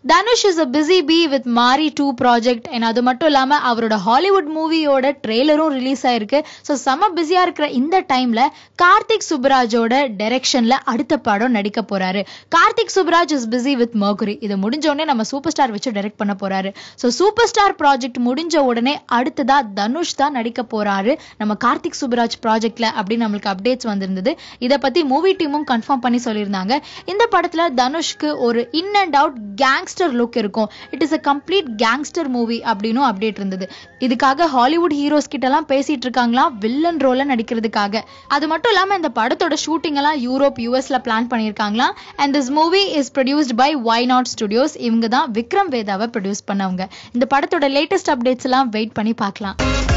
Dhanush is a busy B with Maari two project and அது மட்டும் இல்லாம அவரோட ஹாலிவுட் மூவியோட ட்ரெய்லரும் ரிலீஸ் ஆயிருக்கு ஸோ செம பிஸியா இருக்கிற இந்த டைம்ல கார்த்திக் சுப்ராஜோட டைரக்ஷன்ல அடுத்த படம் நடிக்க போறாரு Karthik Subbaraj is busy with Mercury இது முடிஞ்ச உடனே நம்ம சூப்பர் ஸ்டார் வச்சு டைரக்ட் பண்ண போறாரு ஸோ சூப்பர் ஸ்டார் ப்ராஜெக்ட் முடிஞ்ச உடனே அடுத்ததா தனுஷ் தான் நடிக்க போறாரு நம்ம கார்த்திக் சுப்ராஜ் ப்ராஜெக்ட்ல அப்படின்னு நம்மளுக்கு அப்டேட்ஸ் வந்திருந்தது இதை பத்தி மூவி டீமும் கன்ஃபார்ம் பண்ணி சொல்லியிருந்தாங்க இந்த படத்துல தனுஷ்க்கு ஒரு in and out gangster look இருக்கும் it is a complete gangster movie அப்படின்னும் அப்டேட் இருந்தது இதுக்காக ஹாலிவுட் ஹீரோஸ் கிட்ட எல்லாம் பேசிட்டு இருக்காங்களாம் வில்லன் ரோல நடிக்கிறதுக்காக அது மட்டும் இல்லாம இந்த படத்தோட ஷூட்டிங் எல்லாம் யூரோப் யூஎஸ்ல பிளான் பண்ணியிருக்காங்களாம் and this movie is produced by Y Not studios இவங்க தான் விக்ரம் வேதாவை ப்ரொடியூஸ் பண்ணவங்க இந்த படத்தோட லேட்டஸ்ட் அப்டேட்ஸ் எல்லாம் வெயிட் பண்ணி பார்க்கலாம்